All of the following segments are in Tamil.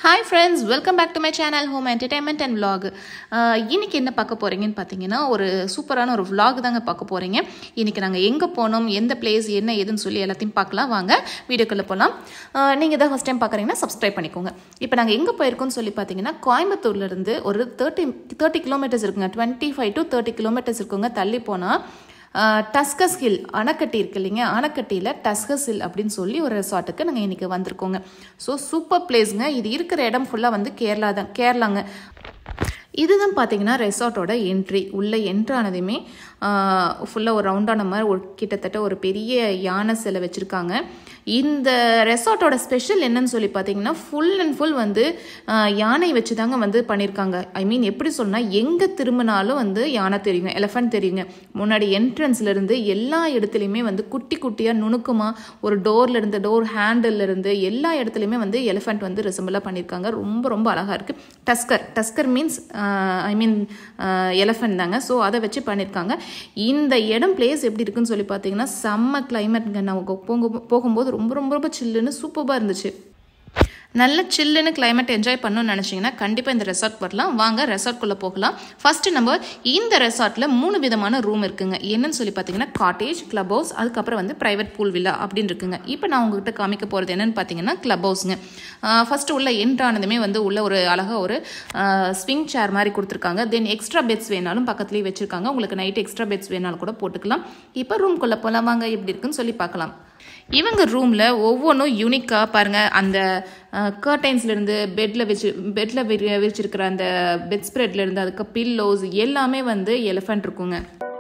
Hi friends welcome back to my channel home entertainment and vlog ஆஹ் இன்னைக்கு என்ன பார்க்க போகிறீங்கன்னு பார்த்தீங்கன்னா ஒரு சூப்பரான ஒரு vlog தாங்க பார்க்க போகிறீங்க இன்னைக்கு நாங்கள் எங்கே போனோம் எந்த பிளேஸ் என்ன ஏதுன்னு சொல்லி எல்லாத்தையும் பார்க்கலாம் வாங்க வீடியோக்குள்ளே போகலாம் நீங்கள் தான் ஃபஸ்ட் டைம் பார்க்குறீங்கன்னா சப்ஸ்கிரைப் பண்ணிக்கோங்க இப்போ நாங்கள் எங்கே போயிருக்கோம்னு சொல்லி பார்த்தீங்கன்னா கோயம்புத்தூர்லேருந்து ஒரு தேர்ட்டி தேர்ட்டி கிலோமீட்டர்ஸ் இருக்குங்க twenty five to thirty kilometres இருக்குங்க தள்ளி போனால் டஸ்கஸ் ஹில் அணைக்கட்டி இருக்கு இல்லைங்க அணைக்கட்டியில் டஸ்கஸ் ஹில் அப்படின்னு சொல்லி ஒரு ரெசார்ட்டுக்கு நாங்கள் இன்றைக்கி வந்திருக்கோங்க ஸோ சூப்பர் பிளேஸுங்க இது இருக்கிற இடம் ஃபுல்லாக வந்து கேரளா தான் கேரளாங்க இதுதான் பார்த்தீங்கன்னா ரெசார்ட்டோட என்ட்ரி உள்ளே என்ட்ரு ஆனதுமே ஃபுல்லாக ஒரு ரவுண்டான மாதிரி ஒரு கிட்டத்தட்ட ஒரு பெரிய யானை சிலை வச்சுருக்காங்க இந்த ரெசார்ட்டோட ஸ்பெஷல் என்னன்னு சொல்லி பார்த்தீங்கன்னா ஃபுல் அண்ட் ஃபுல் வந்து ஆஹ், யானை வச்சு தாங்க வந்து பண்ணியிருக்காங்க ஐ மீன் எப்படி சொன்னால் எங்கே திரும்பினாலும் வந்து யானை தெரியுங்க எலஃபண்ட் தெரியுங்க முன்னாடி entrance-ல இருந்து எல்லா இடத்துலையுமே வந்து குட்டி குட்டியாக நுணுக்கமாக ஒரு டோர்ல இருந்து டோர் ஹேண்டில் இருந்து எல்லா இடத்துலையுமே வந்து எலிஃபண்ட் வந்து ரிசம்பிளாக பண்ணியிருக்காங்க ரொம்ப ரொம்ப அழகாக இருக்குது tusker tusker means I mean elephant தாங்க ஸோ அதை வச்சு பண்ணியிருக்காங்க இந்த இடம் பிளேஸ் எப்படி இருக்குன்னு சொல்லி பார்த்தீங்கன்னா செம்ம கிளைமேட்ங்க நான் போங்க போகும்போது ரொம்ப ரொம்ப ரொம்ப சில்லுன்னு சூப்பராக இருந்துச்சு நல்ல சில்லுன்னு climate என்ஜாய் பண்ணணும்னு நினச்சிங்கன்னா கண்டிப்பாக இந்த ரெசார்ட் வரலாம் வாங்க ரெசார்ட்குள்ளே போகலாம் ஃபஸ்ட்டு நம்ம இந்த ரெசார்ட்டில் மூணு விதமான ரூம் இருக்குங்க என்னன்னு சொல்லி பார்த்தீங்கன்னா காட்டேஜ் கிளப் ஹவுஸ் அதுக்கப்புறம் வந்து ப்ரைவேட் பூல் வில்லா அப்படின்னு இருக்குங்க இப்போ நான் உங்ககிட்ட காமிக்க போகிறது என்னன்னு பார்த்தீங்கன்னா கிளப் ஹவுஸுங்க ஃபஸ்ட்டு உள்ள என்ட்ரு ஆனதுமே வந்து உள்ள ஒரு அழகாக ஒரு ஸ்விங் சேர் மாதிரி கொடுத்துருக்காங்க தென் எக்ஸ்ட்ரா பெட்ஸ் வேணாலும் பக்கத்துலேயே வச்சுருக்காங்க உங்களுக்கு நைட் எக்ஸ்ட்ரா பெட்ஸ் வேணாலும் கூட போட்டுக்கலாம் இப்போ ரூம்குள்ளே போகலாம் வாங்க எப்படி இருக்குன்னு சொல்லி பார்க்கலாம் இவங்க ரூமில் ஒவ்வொன்றும் யூனிக்காக பாருங்கள் அந்த கர்டைன்ஸ்லேருந்து பெட்டில் வச்சு பெட்டில் விரிச்சிருக்கிற அந்த பெட் ஸ்ப்ரெட்லேருந்து அதுக்கு பில்லோஸ் எல்லாமே வந்து எலிஃபண்ட் இருக்குங்க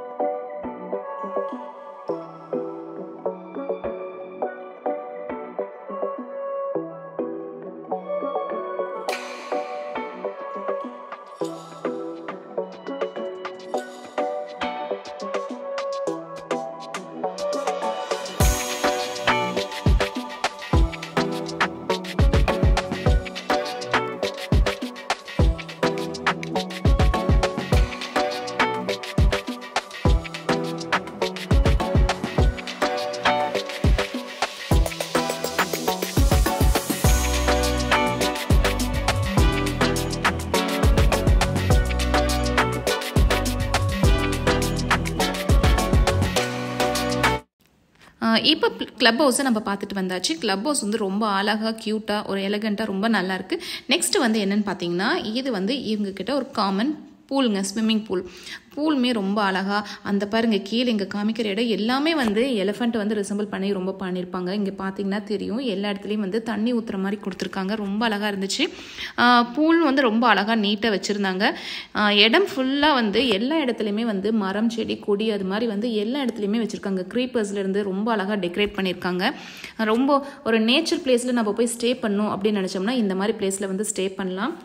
இப்போ கிளப் ஹவுஸை நம்ம பார்த்துட்டு வந்தாச்சு கிளப் ஹவுஸ் வந்து ரொம்ப அழகாக க்யூட்டாக ஒரு எலகண்ட்டாக ரொம்ப நல்லா இருக்கு நெக்ஸ்ட் வந்து என்னன்னு பார்த்தீங்கன்னா இது வந்து இவங்க கிட்ட ஒரு காமன் பூலுங்க ஸ்விம்மிங் பூல் பூலுமே ரொம்ப அழகாக அந்த பாருங்க கீழே இங்கே காமிக்கிற இடம் எல்லாமே வந்து எலிஃபண்ட் வந்து ரிசம்பிள் பண்ணி ரொம்ப பண்ணியிருப்பாங்க இங்கே பார்த்தீங்கன்னா தெரியும் எல்லா இடத்துலையும் வந்து தண்ணி ஊற்றுற மாதிரி கொடுத்துருக்காங்க ரொம்ப அழகாக இருந்துச்சு பூல் வந்து ரொம்ப அழகாக நீட்டாக வச்சுருந்தாங்க இடம் ஃபுல்லாக வந்து எல்லா இடத்துலையுமே வந்து மரம் செடி கொடி அது மாதிரி வந்து எல்லா இடத்துலையுமே வச்சுருக்காங்க க்ரீப்பர்ஸ்லேருந்து ரொம்ப அழகாக டெக்கரேட் பண்ணியிருக்காங்க ரொம்ப ஒரு நேச்சர் பிளேஸில் நம்ம போய் ஸ்டே பண்ணணும் அப்படின்னு நினச்சோம்னா இந்த மாதிரி பிளேஸில் வந்து ஸ்டே பண்ணலாம்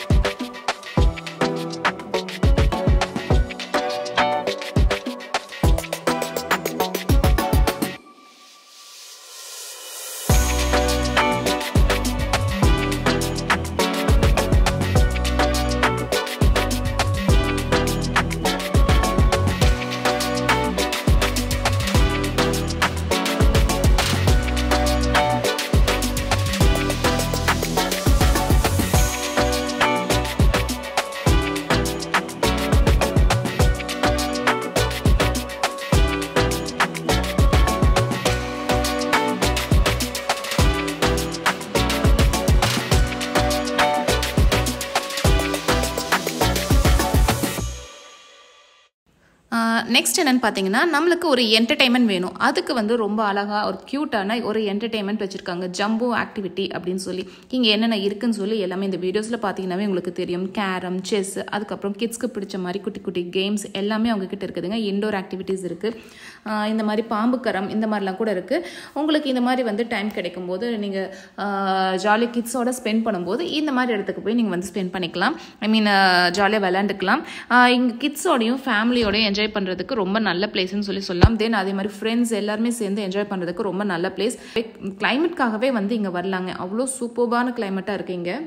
நெக்ஸ்ட் என்னன்னு பார்த்தீங்கன்னா நம்மளுக்கு ஒரு என்டர்டைன்மெண்ட் வேணும் அதுக்கு வந்து ரொம்ப அழகாக ஒரு க்யூட்டான ஒரு என்டர்டைன்மெண்ட் வச்சுருக்காங்க ஜம்போ ஆக்டிவிட்டி அப்படின்னு சொல்லி இங்கே என்னென்ன இருக்குன்னு சொல்லி எல்லாமே இந்த வீடியோஸில் பார்த்தீங்கன்னாவே உங்களுக்கு தெரியும் கேரம் செஸ் அதுக்கப்புறம் கிட்ஸ்க்கு பிடிச்ச மாதிரி குட்டி குட்டி கேம்ஸ் எல்லாமே அவங்க கிட்ட இருக்குதுங்க இண்டோர் ஆக்டிவிட்டீஸ் இருக்குது இந்த மாதிரி பாம்பு கரம் இந்த மாதிரிலாம் கூட இருக்குது உங்களுக்கு இந்த மாதிரி வந்து டைம் கிடைக்கும் போது நீங்கள் ஜாலி கிட்ஸோட ஸ்பெண்ட் பண்ணும்போது இந்த மாதிரி இடத்துக்கு போய் நீங்கள் வந்து ஸ்பெண்ட் பண்ணிக்கலாம் ஐ மீன் ஜாலியாக விளையாண்டுக்கலாம் இங்கே கிட்ஸோடையும் ஃபேமிலியோடையும் என்ஜாய் பண்ணுறதுக்கு ரொம்ப நல்ல பிளேஸ்னு சொல்லி சொல்லலாம் தென் அதே மாதிரி ஃப்ரெண்ட்ஸ் எல்லாருமே சேர்ந்து என்ஜாய் பண்ணுறதுக்கு ரொம்ப நல்ல பிளேஸ் கிளைமேட்காகவே வந்து இங்கே வரலாங்க அவ்வளோ சூப்பர்பான கிளைமேட்டாக இருக்கு இங்கே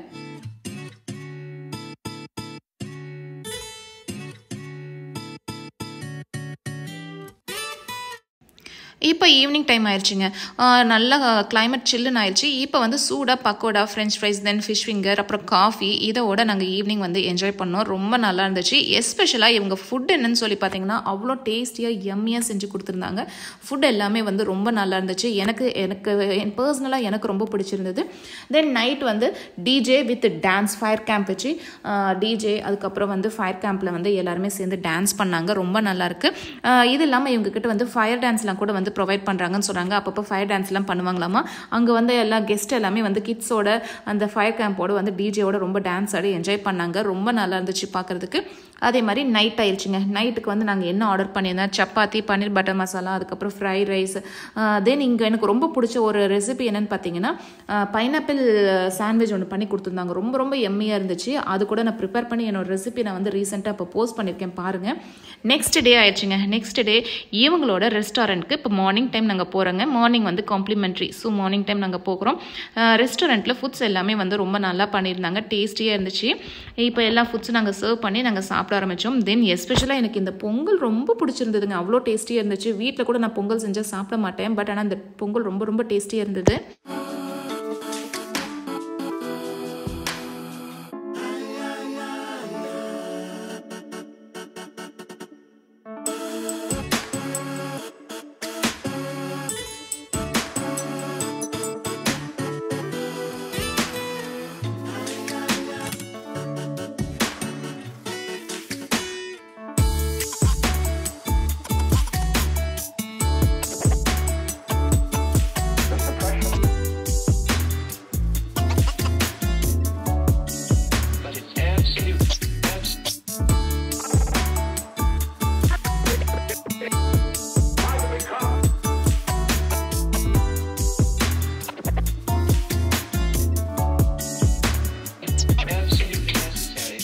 இப்போ ஈவினிங் டைம் ஆயிடுச்சுங்க ஆஹ் நல்லா கிளைமேட் சில்லுன்னு ஆயிடுச்சு இப்போ வந்து சூடாக pakoda French fries then fish finger அப்புறம் காஃபி இதோட நாங்கள் ஈவினிங் வந்து என்ஜாய் பண்ணோம் ரொம்ப நல்லா இருந்துச்சு எஸ்பெஷலாக இவங்க ஃபுட் என்னன்னு சொல்லி பார்த்தீங்கன்னா அவ்வளோ டேஸ்டியாக எம்மியாக செஞ்சு கொடுத்துருந்தாங்க ஃபுட் எல்லாமே வந்து ரொம்ப நல்லா இருந்துச்சு எனக்கு எனக்கு பர்சனலாக எனக்கு ரொம்ப பிடிச்சிருந்தது தென் நைட் வந்து DJ with dance fire camp வச்சு டிஜே அதுக்கப்புறம் வந்து ஃபயர் கேம்பில் வந்து எல்லாருமே சேர்ந்து டான்ஸ் பண்ணாங்க ரொம்ப நல்லா இருக்கு ஆஹ் இது இல்லாமல் இவங்க கிட்ட வந்து ஃபயர் டான்ஸ்லாம் கூட வந்து ப்ரொவைட் பண்ணுறாங்கன்னு சொன்னாங்க அப்பப்போ ஃபயர் டான்ஸ்லாம் பண்ணுவாங்களாமா அங்கே வந்து எல்லா கெஸ்ட் எல்லாமே வந்து கிட்ஸோட அந்த ஃபயர் கேம்போட வந்து டிஜேவோட ரொம்ப டான்ஸ் ஆடி என்ஜாய் பண்ணாங்க ரொம்ப நல்லா இருந்துச்சு பார்க்குறதுக்கு அதே மாதிரி நைட் ஆயிடுச்சுங்க நைட்டுக்கு வந்து நாங்கள் என்ன ஆர்டர் பண்ணியிருந்தோம் சப்பாத்தி பன்னீர் பட்டர் மசாலா அதுக்கப்புறம் ஃப்ரைட் ரைஸ் தென் இங்கே எனக்கு ரொம்ப பிடிச்ச ஒரு ரெசிபி என்னன்னு பார்த்தீங்கன்னா பைனாப்பிள் சாண்ட்விச் ஒன்று பண்ணி கொடுத்துருந்தாங்க ரொம்ப ரொம்ப எம்மியாக இருந்துச்சு அது கூட நான் ப்ரிப்பேர் பண்ணி என்னோட ரெசிபி நான் வந்து ரீசெண்டாக இப்போ போஸ்ட் பண்ணியிருக்கேன் பாருங்கள் நெக்ஸ்ட் டே ஆயிடுச்சுங்க நெக்ஸ்ட் டே இவங்களோட ரெஸ்டாரண்ட்க்கு இப்போ மார்னிங் டைம் நாங்கள் போகிறோங்க மார்னிங் வந்து காம்ப்ளிமெண்ட்ரி ஸோ மார்னிங் டைம் நாங்கள் போகிறோம் ரெஸ்டாரண்ட்டில் ஃபுட்ஸ் எல்லாமே வந்து ரொம்ப நல்லா பண்ணியிருந்தாங்க டேஸ்டியாக இருந்துச்சு இப்போ எல்லா ஃபுட்ஸும் நாங்கள் சர்வ் பண்ணி நாங்கள் சாப்பிட ஆரம்பித்தோம் தென் எஸ்பெஷலாக எனக்கு இந்த பொங்கல் ரொம்ப பிடிச்சிருந்ததுங்க அவ்வளோ டேஸ்டியாக இருந்துச்சு வீட்டில் கூட நான் பொங்கல் செஞ்சால் சாப்பிட மாட்டேன் பட் ஆனால் இந்த பொங்கல் ரொம்ப ரொம்ப டேஸ்டியாக இருந்தது but it's absolute. abs- It's absolutely necessary.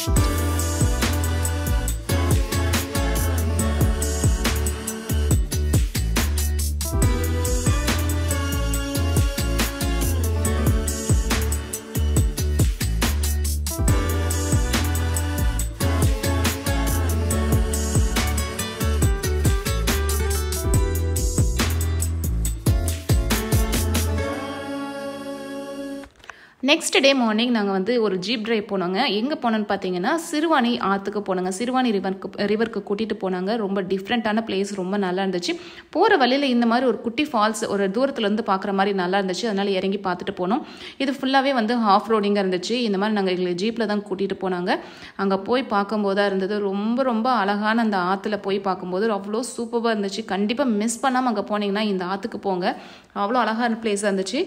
Next day morning நாங்கள் வந்து ஒரு ஜீப் டிரைவ் போனோங்க எங்கே போனோன்னு பார்த்தீங்கன்னா சிறுவாணி ஆற்றுக்கு போனோங்க சிறுவாணி ரிவருக்கு ரிவருக்கு கூட்டிகிட்டு போனாங்க ரொம்ப டிஃப்ரெண்ட்டான பிளேஸ் ரொம்ப நல்லா இருந்துச்சு போகிற வழியில் இந்த மாதிரி ஒரு குட்டி ஃபால்ஸ் ஒரு தூரத்துலேருந்து பார்க்குற மாதிரி நல்லா இருந்துச்சு அதனால் இறங்கி பார்த்துட்டு போனோம் இது ஃபுல்லாகவே வந்து ஆஃப் ரோடிங்காக இருந்துச்சு இந்த மாதிரி நாங்கள் எங்களை ஜீப்பில் தான் கூட்டிகிட்டு போனாங்க அங்கே போய் பார்க்கும்போது தான் இருந்தது ரொம்ப ரொம்ப அழகான அந்த ஆற்றுல போய் பார்க்கும்போது அவ்வளோ சூப்பராக இருந்துச்சு கண்டிப்பாக மிஸ் பண்ணாமல் அங்கே போனீங்கன்னா இந்த ஆற்றுக்கு போங்க அவ்வளோ அழகான பிளேஸாக இருந்துச்சு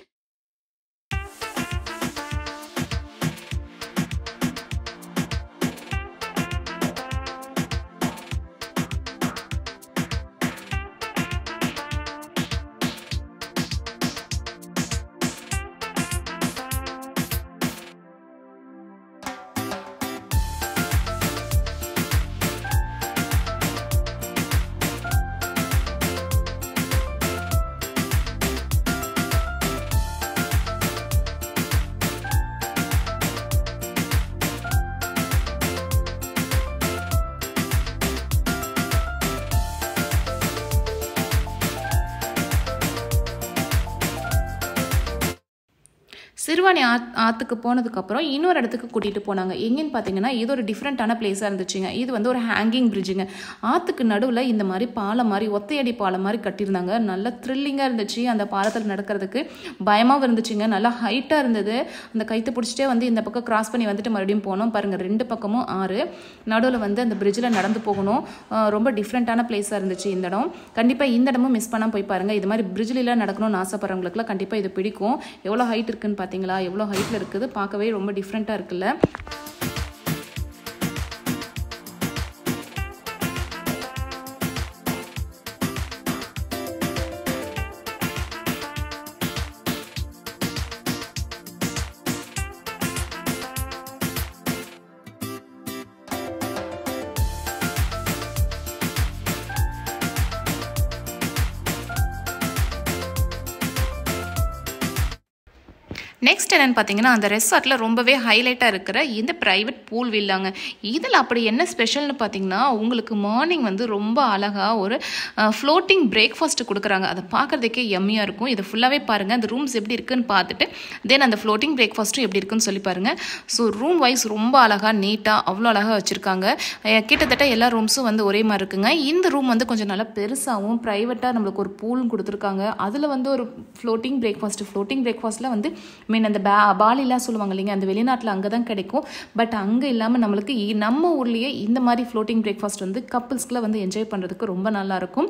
சிறுவாணி ஆத் ஆற்றுக்கு போனதுக்கப்புறம் இன்னொரு இடத்துக்கு கூட்டிகிட்டு போனாங்க எங்கேன்னு பார்த்தீங்கன்னா இது ஒரு டிஃப்ரெண்ட்டான பிளேஸாக இருந்துச்சுங்க இது வந்து ஒரு ஹேங்கிங் பிரிட்ஜுங்க ஆற்றுக்கு நடுவில் இந்த மாதிரி பாலம் மாதிரி ஒத்தையடி பாலம் மாதிரி கட்டியிருந்தாங்க நல்ல த்ரில்லிங்காக இருந்துச்சு அந்த பாலத்தில் நடக்கிறதுக்கு பயமாகவும் இருந்துச்சுங்க நல்லா ஹைட்டாக இருந்தது அந்த கைத்தை பிடிச்சிட்டே வந்து இந்த பக்கம் கிராஸ் பண்ணி வந்துட்டு மறுபடியும் போனோம் பாருங்கள் ரெண்டு பக்கமும் ஆறு நடுவில் வந்து அந்த பிரிட்ஜில் நடந்து போகணும் அஹ் ரொம்ப டிஃப்ரெண்ட்டான பிளேஸாக இருந்துச்சு இந்த இடம் கண்டிப்பாக இந்த இடமும் மிஸ் பண்ணாமல் போய் பாருங்கள் இது மாதிரி பிரிட்ஜிலாம் நடக்கணும்னு ஆசைப்படுறவங்களுக்குலாம் கண்டிப்பாக இது பிடிக்கும் எவ்வளோ ஹைட் இருக்குன்னு பார்த்தீங்களா எவ்வளோ ஹைட்டில் இருக்குது பார்க்கவே ரொம்ப டிஃப்ரெண்ட்டாக இருக்குல்ல நெக்ஸ்ட் என்னென்னு பார்த்தீங்கன்னா அந்த ரெசார்ட்டில் ரொம்பவே ஹைலைட்டாக இருக்கிற இந்த ப்ரைவேட் பூல் வில்லாங்க இதில் அப்படி என்ன ஸ்பெஷல்னு பார்த்தீங்கன்னா உங்களுக்கு மார்னிங் வந்து ரொம்ப அழகாக ஒரு ஃப்ளோட்டிங் பிரேக்ஃபாஸ்ட் கொடுக்குறாங்க அதை பார்க்குறதுக்கே எம்மியாக இருக்கும் இதை ஃபுல்லாகவே பாருங்கள் அந்த ரூம்ஸ் எப்படி இருக்குன்னு பார்த்துட்டு தென் அந்த ஃப்ளோட்டிங் பிரேக்ஃபாஸ்ட்டும் எப்படி இருக்குன்னு சொல்லி பாருங்கள் ஸோ ரூம் வைஸ் ரொம்ப அழகாக நீட்டாக அவ்வளோ அழகாக வச்சுருக்காங்க கிட்டத்தட்ட எல்லா ரூம்ஸும் வந்து ஒரே மாதிரி இருக்குங்க இந்த ரூம் வந்து கொஞ்சம் நல்லா பெருசாகவும் ப்ரைவேட்டாக நம்மளுக்கு ஒரு பூலும் கொடுத்துருக்காங்க அதில் வந்து ஒரு ஃப்ளோட்டிங் பிரேக்ஃபாஸ்ட் ஃப்ளோட்டிங் பிரேக்ஃபாஸ்ட்டில் வந்து மீன் அந்த பா பாலிலாம் சொல்லுவாங்க இல்லைங்க அந்த வெளிநாட்டில் அங்கே தான் கிடைக்கும் பட் அங்கே இல்லாமல் நம்மளுக்கு இ- நம்ம ஊர்லேயே இந்த மாதிரி ஃப்ளோட்டிங் பிரேக்ஃபாஸ்ட் வந்து கப்புள்ஸ்க்குலாம் வந்து என்ஜாய் பண்ணுறதுக்கு ரொம்ப நல்லாயிருக்கும்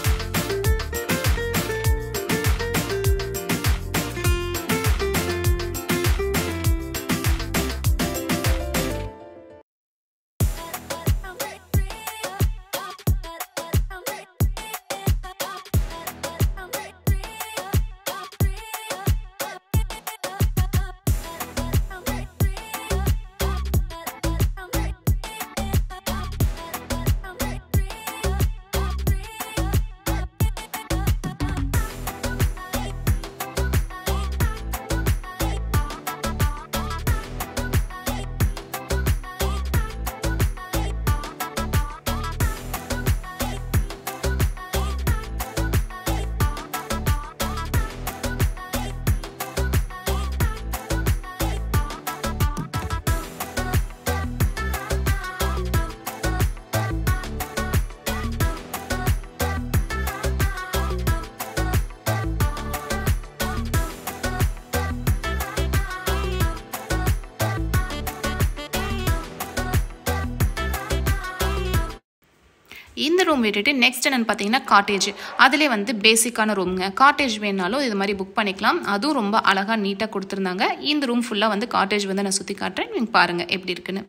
இந்த ரூம் விட்டுட்டு நெக்ஸ்ட் என்னென்னு பார்த்தீங்கன்னா காட்டேஜ் அதிலே வந்து பேசிக்கான ரூம்ங்க காட்டேஜ் வேணாலும் இது மாதிரி புக் பண்ணிக்கலாம் அதுவும் ரொம்ப அழகாக நீட்டாக கொடுத்துருந்தாங்க இந்த ரூம் ஃபுல்லாக வந்து காட்டேஜ் வந்து நான் சுற்றி காட்டுறேன் நீங்கள் பாருங்கள் எப்படி இருக்குன்னு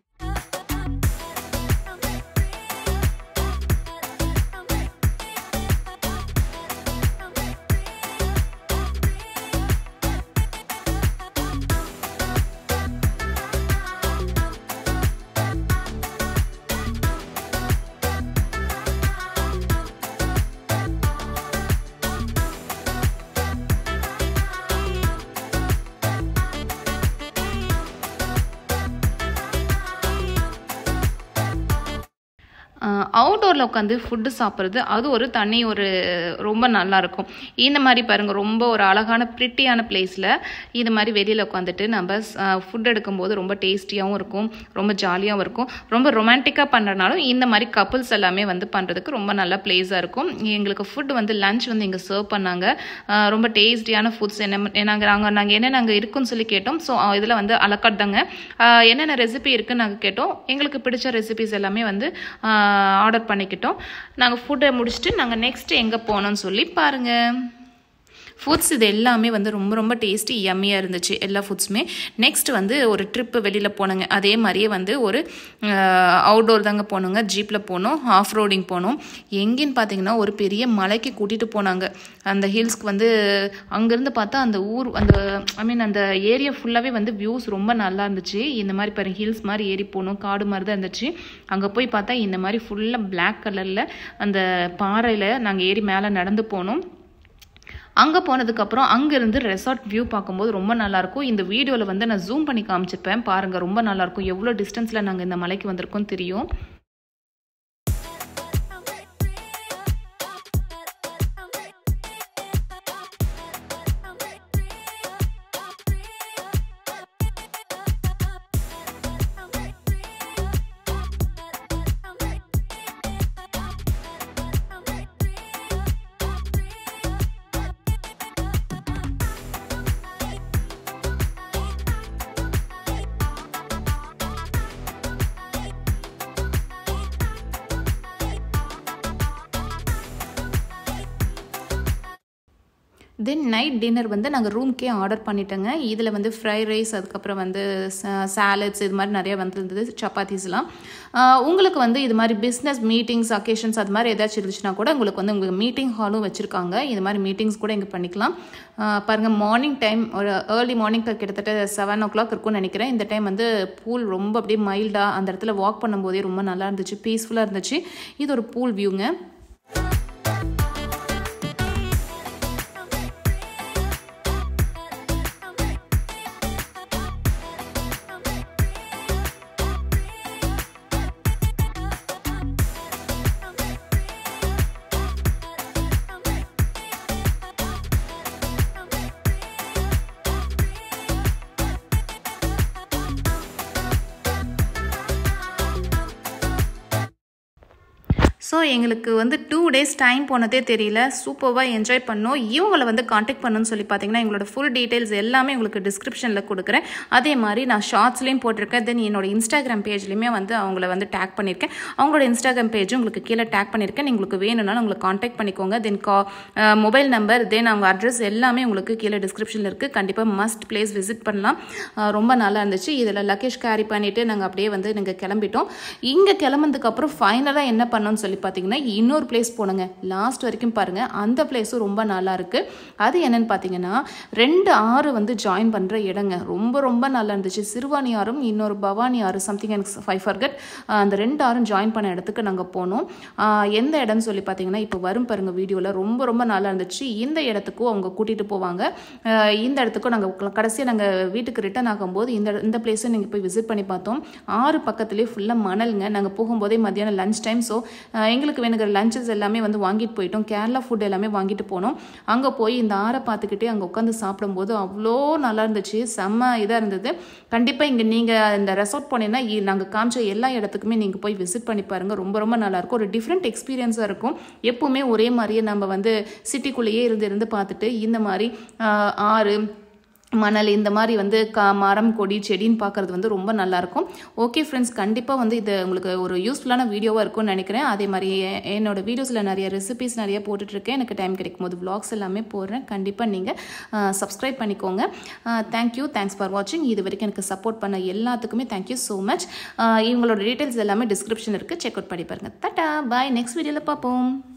அவுட்டோரில் உட்காந்து ஃபுட்டு சாப்பிட்றது அது ஒரு தனி ஒரு ரொம்ப நல்லா இருக்கும் இந்த மாதிரி பாருங்கள் ரொம்ப ஒரு அழகான ப்ரிட்டியான பிளேஸில் இது மாதிரி வெளியில் உட்காந்துட்டு நம்ம ஃபுட் எடுக்கும்போது ரொம்ப டேஸ்டியாகவும் இருக்கும் ரொம்ப ஜாலியாகவும் இருக்கும் ரொம்ப ரொமான்டிக்காக பண்ணுறனாலும் இந்த மாதிரி கப்புள்ஸ் எல்லாமே வந்து பண்ணுறதுக்கு ரொம்ப நல்ல பிளேஸாக இருக்கும் எங்களுக்கு ஃபுட் வந்து லஞ்ச் வந்து இங்கே சர்வ் பண்ணாங்க அஹ் ரொம்ப டேஸ்டியான ஃபுட்ஸ் என்ன நாங்கள் நாங்கள் நாங்கள் என்னென்ன அங்கே இருக்குன்னு சொல்லி கேட்டோம் ஸோ இதில் வந்து அலக்காட் தாங்க அஹ் என்னென்ன ரெசிபி இருக்குன்னு நாங்கள் கேட்டோம் எங்களுக்கு பிடிச்ச ரெசிபிஸ் எல்லாமே வந்து ஆர்டர் பண்ணிக்கிட்டோம் நாங்கள் ஃபுட்டை முடிச்சுட்டு நாங்கள் நெக்ஸ்ட் எங்கே போனோம்னு சொல்லி பாருங்கள் ஃபுட்ஸ் இது எல்லாமே வந்து ரொம்ப ரொம்ப டேஸ்டி யம்மியாக இருந்துச்சு எல்லா ஃபுட்ஸுமே நெக்ஸ்ட் வந்து ஒரு ட்ரிப்பு வெளியில் போனோங்க அதே மாதிரியே வந்து ஒரு அவுட்டோர் தாங்க போனோங்க ஜீப்பில் போனோம் ஆஃப் ரோடிங் போனோம் எங்கேன்னு பார்த்தீங்கன்னா ஒரு பெரிய மலைக்கு கூட்டிகிட்டு போனாங்க அந்த ஹில்ஸ்க்கு வந்து அங்கேருந்து பார்த்தா அந்த ஊர் அந்த ஐ மீன் அந்த ஏரியா ஃபுல்லாகவே வந்து வியூஸ் ரொம்ப நல்லா இருந்துச்சு இந்த மாதிரி பாருங்க ஹில்ஸ் மாதிரி ஏறி போனோம் காடு மாதிரி தான் இருந்துச்சு அங்கே போய் பார்த்தா இந்த மாதிரி ஃபுல்லாக பிளாக் கலரில் அந்த பாறையில் நாங்கள் ஏறி மேலே நடந்து போனோம் அங்கே போனதுக்கப்புறம் அங்கேருந்து ரெசார்ட் வியூ பார்க்கும்போது ரொம்ப நல்லாயிருக்கும் இந்த வீடியோவில் வந்து நான் ஜூம் பண்ணி காமிச்சிருப்பேன் பாருங்கள் ரொம்ப நல்லாயிருக்கும் எவ்வளோ டிஸ்டன்ஸில் நாங்கள் இந்த மலைக்கு வந்திருக்கோம் தெரியும் தென் நைட் டின்னர் வந்து நாங்கள் ரூம்க்கே ஆர்டர் பண்ணிட்டோங்க இதில் வந்து ஃப்ரைட் ரைஸ் அதுக்கப்புறம் வந்து சாலட்ஸ் இது மாதிரி நிறைய வந்துருந்தது சப்பாத்திஸ்லாம் ஆஹ் உங்களுக்கு வந்து இது மாதிரி பிஸ்னஸ் மீட்டிங்ஸ் அக்கேஷன்ஸ் அது மாதிரி ஏதாச்சும் இருந்துச்சுன்னா கூட உங்களுக்கு வந்து உங்களுக்கு மீட்டிங் ஹாலும் வச்சுருக்காங்க இது மாதிரி மீட்டிங்ஸ் கூட இங்கே பண்ணிக்கலாம் ஆஹ் பாருங்க மார்னிங் டைம் ஒரு ஏர்லி மார்னிங் கிட்டத்தட்ட செவன் ஓ கிளாக் இருக்கும்னு நினைக்கிறேன் இந்த டைம் வந்து பூல் ரொம்ப அப்படியே மைல்டாக அந்த இடத்துல வாக் பண்ணும்போதே ரொம்ப நல்லா இருந்துச்சு பீஸ்ஃபுல்லாக இருந்துச்சு இது ஒரு பூல் வியூங்க ஸோ எங்களுக்கு வந்து டூ டேஸ் டைம் போனதே தெரியல சூப்பராக என்ஜாய் பண்ணோம் இவங்களை வந்து காண்டாக்ட் பண்ணணும்னு சொல்லி பார்த்தீங்கன்னா எங்களோட ஃபுல் டீட்டெயில்ஸ் எல்லாமே உங்களுக்கு டிஸ்கிரிப்ஷனில் கொடுக்குறேன் அதே மாதிரி நான் ஷார்ட்ஸ்லேயும் போட்டிருக்கேன் தென் என்னோட இன்ஸ்டாகிராம் பேஜ்லேயுமே வந்து அவங்கள வந்து டேக் பண்ணியிருக்கேன் அவங்களோட இன்ஸ்டாகிராம் பேஜும் உங்களுக்கு கீழே டேக் பண்ணியிருக்கேன் உங்களுக்கு வேணும்னாலும் உங்களுக்கு காண்டாக்ட் பண்ணிக்கோங்க தென் கா மொபைல் நம்பர் தென் அவங்க அட்ரஸ் எல்லாமே உங்களுக்கு கீழே டிஸ்கிரிப்ஷனில் இருக்குது கண்டிப்பாக மஸ்ட் பிளேஸ் விசிட் பண்ணலாம் அஹ் ரொம்ப நல்லா இருந்துச்சு இதில் லக்கேஜ் கேரி பண்ணிவிட்டு நாங்கள் அப்படியே வந்து நாங்கள் கிளம்பிட்டோம் இங்கே கிளம்புனதுக்கப்புறம் ஃபைனலாக என்ன பண்ணோம்னு சொல்லி பார்த்தீங்கன்னா இன்னொரு பிளேஸ் போனோங்க லாஸ்ட் வரைக்கும் பாருங்கள் அந்த பிளேஸும் ரொம்ப நல்லா இருக்குது அது என்னன்னு பார்த்தீங்கன்னா ரெண்டு ஆறு வந்து ஜாயின் பண்ணுற இடங்க ரொம்ப ரொம்ப நல்லா இருந்துச்சு சிறுவாணி ஆறும் இன்னொரு பவானி ஆறு சம்திங் எனக்கு ஃபைவ் ஃபர்கட் அந்த ரெண்டு ஆறும் ஜாயின் பண்ண இடத்துக்கு நாங்கள் போனோம் ஆஹ் எந்த இடம்னு சொல்லி பார்த்தீங்கன்னா இப்போ வரும் பாருங்க வீடியோவில் ரொம்ப ரொம்ப நல்லா இருந்துச்சு இந்த இடத்துக்கும் அவங்க கூட்டிகிட்டு போவாங்க ஆஹ் இந்த இடத்துக்கும் நாங்கள் கடைசியாக நாங்கள் வீட்டுக்கு ரிட்டர்ன் ஆகும்போது இந்த இந்த பிளேஸை நீங்கள் போய் விசிட் பண்ணி பார்த்தோம் ஆறு பக்கத்துலேயே ஃபுல்லாக மணலுங்க நாங்கள் போகும்போதே மத்தியானம் லஞ்ச் டைம் ஸோ எங்களுக்கு வேணுங்கிற லஞ்சஸ் எல்லாமே வந்து வாங்கிட்டு போயிட்டோம் கேரளா ஃபுட் எல்லாமே வாங்கிட்டு போனோம் அங்கே போய் இந்த ஆறை பார்த்துக்கிட்டே அங்கே உட்காந்து சாப்பிடும்போது அவ்வளோ நல்லா இருந்துச்சு செம்ம இதாக இருந்தது கண்டிப்பாக இங்கே நீங்கள் இந்த ரெசார்ட் போனீங்கன்னா இ- நாங்கள் காமிச்ச எல்லா இடத்துக்குமே நீங்கள் போய் விசிட் பண்ணி பாருங்கள் ரொம்ப ரொம்ப நல்லாயிருக்கும் ஒரு டிஃப்ரெண்ட் எக்ஸ்பீரியன்ஸாக இருக்கும் எப்போவுமே ஒரே மாதிரியே நம்ம வந்து சிட்டிக்குள்ளேயே இருந்து இருந்து பார்த்துட்டு இந்த மாதிரி ஆஹ், ஆறு மணல் இந்த மாதிரி வந்து கா மரம் கொடி செடின்னு பார்க்குறது வந்து ரொம்ப நல்லாயிருக்கும் ஓகே ஃப்ரெண்ட்ஸ் கண்டிப்பாக வந்து இது உங்களுக்கு ஒரு யூஸ்ஃபுல்லான வீடியோவாக இருக்கும்னு நினைக்கிறேன் அதே மாதிரி எ- என்னோட வீடியோஸில் நிறைய ரெசிபிஸ் நிறைய போட்டுட்ருக்கேன் எனக்கு டைம் கிடைக்கும் போது vlogs எல்லாமே போடுறேன் கண்டிப்பாக நீங்கள் சப்ஸ்கிரைப் பண்ணிக்கோங்க தேங்க்யூ தேங்க்ஸ் ஃபார் வாட்சிங் இது வரைக்கும் எனக்கு சப்போர்ட் பண்ண எல்லாத்துக்குமே தேங்க்யூ ஸோ மச் இவங்களோட டீட்டெயில்ஸ் எல்லாமே டிஸ்கிரிப்ஷன் இருக்குது செக் அவுட் பண்ணி பாருங்கள் தட்டா பாய் நெக்ஸ்ட் வீடியோவில் பார்ப்போம்